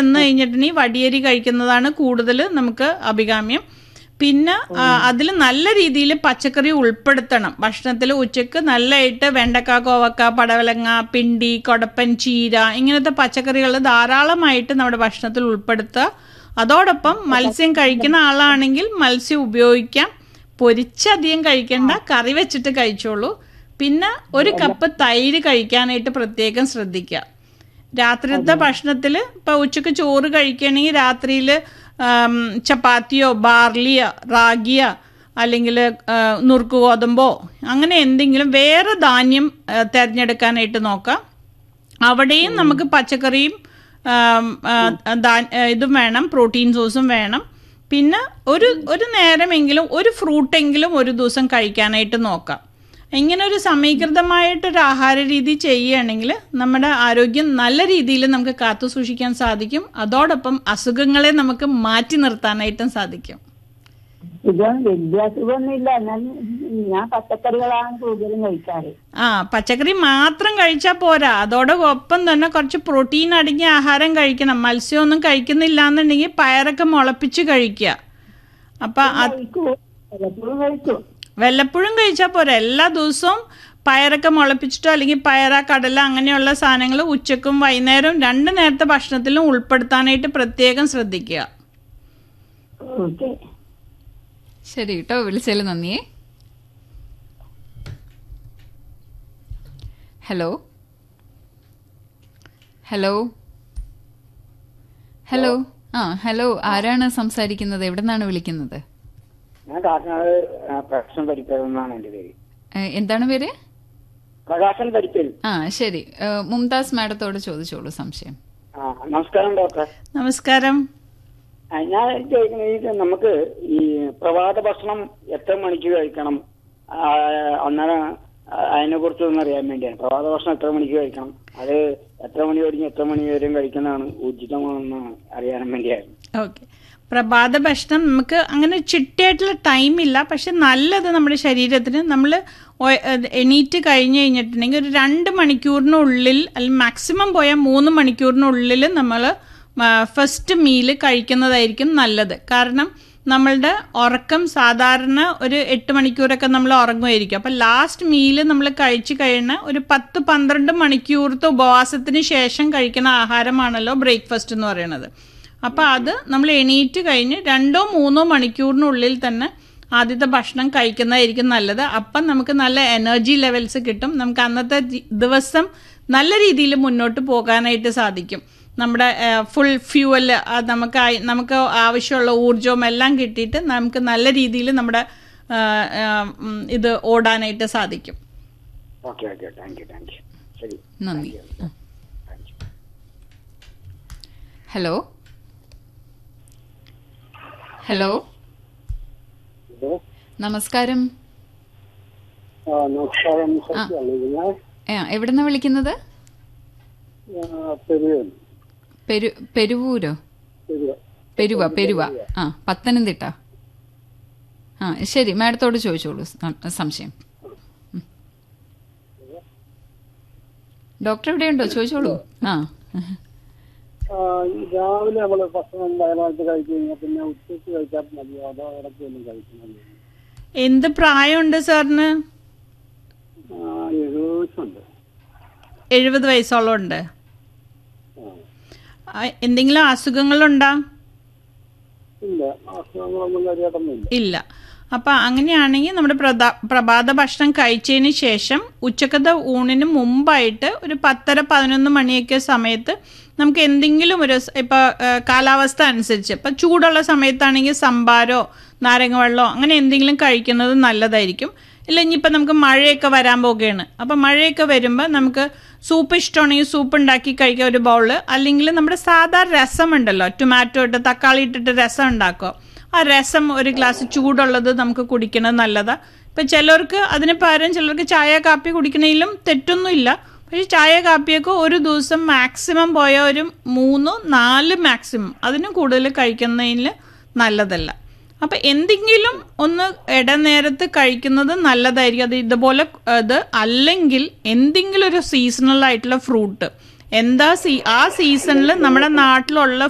ചെന്ന് കഴിഞ്ഞിട്ടുണ്ടെങ്കിൽ വടിയരി കഴിക്കുന്നതാണ് കൂടുതൽ നമുക്ക് അഭികാമ്യം പിന്നെ അതിൽ നല്ല രീതിയിൽ പച്ചക്കറി ഉൾപ്പെടുത്തണം ഭക്ഷണത്തിൽ ഉച്ചക്ക് നല്ലതായിട്ട് വെണ്ടക്ക കോവക്ക പടവലങ്ങ പിണ്ടി കൊടപ്പൻ ചീര ഇങ്ങനത്തെ പച്ചക്കറികൾ ധാരാളമായിട്ട് നമ്മുടെ ഭക്ഷണത്തിൽ ഉൾപ്പെടുത്തുക അതോടൊപ്പം മത്സ്യം കഴിക്കുന്ന ആളാണെങ്കിൽ മത്സ്യം ഉപയോഗിക്കാം പൊരിച്ചധികം കഴിക്കേണ്ട കറി വെച്ചിട്ട് കഴിച്ചോളൂ പിന്നെ ഒരു കപ്പ് തൈര് കഴിക്കാനായിട്ട് പ്രത്യേകം ശ്രദ്ധിക്കുക രാത്രിത്തെ ഭക്ഷണത്തിൽ ഇപ്പൊ ഉച്ചക്ക് ചോറ് കഴിക്കുകയാണെങ്കിൽ രാത്രിയിൽ ചപ്പാത്തിയോ ബാർലിയോ റാഗിയോ അല്ലെങ്കിൽ നുറുക്ക് ഗോതമ്പോ അങ്ങനെ എന്തെങ്കിലും വേറെ ധാന്യം ആ, തിരഞ്ഞെടുക്കാനായിട്ട് നോക്കാം അവിടെയും നമുക്ക് പച്ചക്കറിയും ആം, ആ, ധാ- ആ, ഇതും വേണം പ്രോട്ടീൻ സോഴ്സും വേണം പിന്നെ ഒരു ഒരു നേരമെങ്കിലും ഒരു ഫ്രൂട്ടെങ്കിലും ഒരു ദിവസം കഴിക്കാനായിട്ട് നോക്കാം ഇങ്ങനെ ഒരു സമീകൃതമായിട്ടൊരു ആഹാര രീതി ചെയ്യുകയാണെങ്കിൽ നമ്മുടെ ആരോഗ്യം നല്ല രീതിയിൽ നമുക്ക് കാത്തു സൂക്ഷിക്കാൻ സാധിക്കും അതോടൊപ്പം അസുഖങ്ങളെ നമുക്ക് മാറ്റി നിർത്താനായിട്ടും സാധിക്കും ഇത് വലിയ അസുഖമൊന്നുമില്ല എന്നാൽ ഞാൻ പച്ചക്കറികളാണ് കൂടുതലും കഴിക്കാറ് ആ പച്ചക്കറി മാത്രം കഴിച്ചാൽ പോരാ അതോടൊപ്പം തന്നെ കുറച്ച് പ്രോട്ടീൻ അടങ്ങിയ ആഹാരം കഴിക്കണം മത്സ്യമൊന്നും കഴിക്കുന്നില്ല എന്നുണ്ടെങ്കിൽ പയറൊക്കെ മുളപ്പിച്ച് കഴിക്കുക അപ്പം അത് കഴിക്കൂ പലപ്പോഴും കഴിക്കും വല്ലപ്പോഴും കഴിച്ചാൽ പോരാ എല്ലാ ദിവസവും പയറൊക്കെ മുളപ്പിച്ചിട്ടോ അല്ലെങ്കിൽ പയറ കടല അങ്ങനെയുള്ള സാധനങ്ങൾ ഉച്ചക്കും വൈകുന്നേരവും രണ്ട് നേരത്തെ ഭക്ഷണത്തിലും ഉൾപ്പെടുത്താനായിട്ട് പ്രത്യേകം ശ്രദ്ധിക്കുക ഓക്കെ ശരി കേട്ടോ വിളിച്ചതിൽ നന്ദിയേ ഹലോ ഹലോ ഹലോ ആ ഹലോ ആരാണ് സംസാരിക്കുന്നത് എവിടെ നിന്നാണ് വിളിക്കുന്നത് ഞാൻ കാക്കനാട് ആ, പ്രകാശൻ പരിക്കൽ എന്നാണ് എന്റെ പേര് ഏ, എന്താണ് പേര് പ്രകാശൻ പരിക്കൽ ആ ശരി ഏ, മുംതാസ് മാഡത്തോട് ചോദിച്ചോളൂ സംശയം ആ നമസ്കാരം ഡോക്ടർ നമസ്കാരം ആ, ഞാൻ ചോദിക്കുന്നത് ഈ നമുക്ക് ഈ പ്രഭാത ഭക്ഷണം എത്ര മണിക്ക് കഴിക്കണം ആ, അന്നേരം അതിനെ കുറിച്ച് ഒന്ന് അറിയാൻ വേണ്ടിയാണ് പ്രഭാത ഭക്ഷണം എത്ര മണിക്ക് കഴിക്കണം അത് എത്ര മണി കഴിഞ്ഞ് എത്ര മണി വരെയും കഴിക്കുന്നതാണ് ഉചിതമാണെന്ന് അറിയാൻ വേണ്ടിയായിരുന്നു ഓക്കെ പ്രഭാത ഭക്ഷണം നമുക്ക് അങ്ങനെ ചിട്ടയായിട്ടുള്ള ടൈം ഇല്ല പക്ഷെ നല്ലത് നമ്മുടെ ശരീരത്തിന് നമ്മൾ എണീറ്റ് കഴിഞ്ഞ് കഴിഞ്ഞിട്ടുണ്ടെങ്കിൽ ഒരു രണ്ട് മണിക്കൂറിനുള്ളിൽ അല്ലെങ്കിൽ മാക്സിമം പോയാൽ മൂന്ന് മണിക്കൂറിനുള്ളിൽ നമ്മൾ ഫസ്റ്റ് മീല് കഴിക്കുന്നതായിരിക്കും നല്ലത് കാരണം നമ്മളുടെ ഉറക്കം സാധാരണ ഒരു എട്ട് മണിക്കൂറൊക്കെ നമ്മൾ ഉറങ്ങുമായിരിക്കും അപ്പം ലാസ്റ്റ് മീല് നമ്മൾ കഴിച്ചു കഴിയുന്ന ഒരു പത്ത് പന്ത്രണ്ട് മണിക്കൂറത്തെ ഉപവാസത്തിന് ശേഷം കഴിക്കുന്ന ആഹാരമാണല്ലോ ബ്രേക്ക്ഫാസ്റ്റ് എന്ന് പറയുന്നത് അപ്പോൾ അത് നമ്മൾ എണീറ്റ് കഴിഞ്ഞ് രണ്ടോ മൂന്നോ മണിക്കൂറിനുള്ളിൽ തന്നെ ആദ്യത്തെ ഭക്ഷണം കഴിക്കുന്നതായിരിക്കും നല്ലത് അപ്പം നമുക്ക് നല്ല എനർജി ലെവൽസ് കിട്ടും നമുക്ക് അന്നത്തെ ജി- ദിവസം നല്ല രീതിയിൽ മുന്നോട്ട് പോകാനായിട്ട് സാധിക്കും നമ്മുടെ ഫുൾ ഫ്യൂവൽ നമുക്ക് ആയി- നമുക്ക് ആവശ്യമുള്ള ഊർജവും എല്ലാം കിട്ടിയിട്ട് നമുക്ക് നല്ല രീതിയിൽ നമ്മുടെ ആ, ആ, ഉം, ഇത് ഓടാനായിട്ട് സാധിക്കും okay okay thank you thank you ശരി നന്ദി ആ. Thank you hello hello hello നമസ്കാരം ആ, നമസ്കാരം ആ. സത്യാണ് ഞാൻ ആ, എവിടുന്നാ വിളിക്കുന്നത് ആ, പെരുവൻ പെരു പെരുവൂരോ പെരുവ പെരുവ പെരുവ ആ പത്തനംതിട്ട ആ ശരി മാഡത്തോട് ചോദിച്ചോളൂ സം- സംശയം ഉം. ഡോക്ടർ എവിടെയുണ്ടോ ചോദിച്ചോളൂ ആ ആ, ഈ രാവിലെ നമ്മള് ഭക്ഷണം വയനാട്ട് കഴിച്ചു കഴിഞ്ഞാൽ പിന്നെ ഉച്ചയ്ക്ക് കഴിച്ചാൽ മതിയോ അതോ ഇടയ്ക്ക് ഒന്നും കഴിക്കുന്നില്ല എന്ത് പ്രായമുണ്ട് സാറിന് എഴുപതുണ്ട് എഴുപത് വയസ്സോളം ഉണ്ട് ആ. ആ, എന്തെങ്കിലും അസുഖങ്ങളുണ്ടോ ഇല്ല അസുഖങ്ങളൊന്നും കാര്യമായിട്ടൊന്നുമില്ല ഇല്ല അപ്പം അങ്ങനെയാണെങ്കിൽ നമ്മുടെ പ്രധാ പ്രഭാത ഭക്ഷണം കഴിച്ചതിന് ശേഷം ഉച്ചക്കത്തെ ഊണിന് മുമ്പായിട്ട് ഒരു പത്തര പതിനൊന്ന് മണിയൊക്കെ സമയത്ത് നമുക്ക് എന്തെങ്കിലും ഒരു സ് ഇപ്പൊ ഏഹ്, കാലാവസ്ഥ അനുസരിച്ച് ഇപ്പം ചൂടുള്ള സമയത്താണെങ്കിൽ സംഭാരോ നാരങ്ങ വെള്ളമോ അങ്ങനെ എന്തെങ്കിലും കഴിക്കുന്നത് നല്ലതായിരിക്കും ഇല്ല ഇനിയിപ്പോൾ നമുക്ക് മഴയൊക്കെ വരാൻ പോകുകയാണ് അപ്പം മഴയൊക്കെ വരുമ്പോൾ നമുക്ക് സൂപ്പ് ഇഷ്ടമാണെങ്കിൽ സൂപ്പ് ഉണ്ടാക്കി കഴിക്കുക ഒരു ബൗള് അല്ലെങ്കിൽ നമ്മുടെ സാധാരണ രസമുണ്ടല്ലോ ടൊമാറ്റോ ഇട്ട് തക്കാളി ഇട്ടിട്ട് രസം ഉണ്ടാക്കുക ആ രസം ഒരു ഗ്ലാസ് ചൂടുള്ളത് നമുക്ക് കുടിക്കുന്നത് നല്ലതാ ഇപ്പം ചിലർക്ക് അതിന് പകരം ചിലർക്ക് ചായ കാപ്പി കുടിക്കണതിലും തെറ്റൊന്നുമില്ല പക്ഷേ ചായ കാപ്പിയൊക്കെ ഒരു ദിവസം മാക്സിമം പോയ ഒരു മൂന്ന് നാല് മാക്സിമം അതിനും കൂടുതൽ കഴിക്കുന്നതിൽ നല്ലതല്ല അപ്പം എന്തെങ്കിലും ഒന്ന് ഇടനേരത്ത് കഴിക്കുന്നത് നല്ലതായിരിക്കും അത് ഇതുപോലെ അത് അല്ലെങ്കിൽ എന്തെങ്കിലും ഒരു സീസണൽ ആയിട്ടുള്ള ഫ്രൂട്ട് എന്താ സീ ആ സീസണിൽ നമ്മുടെ നാട്ടിലുള്ള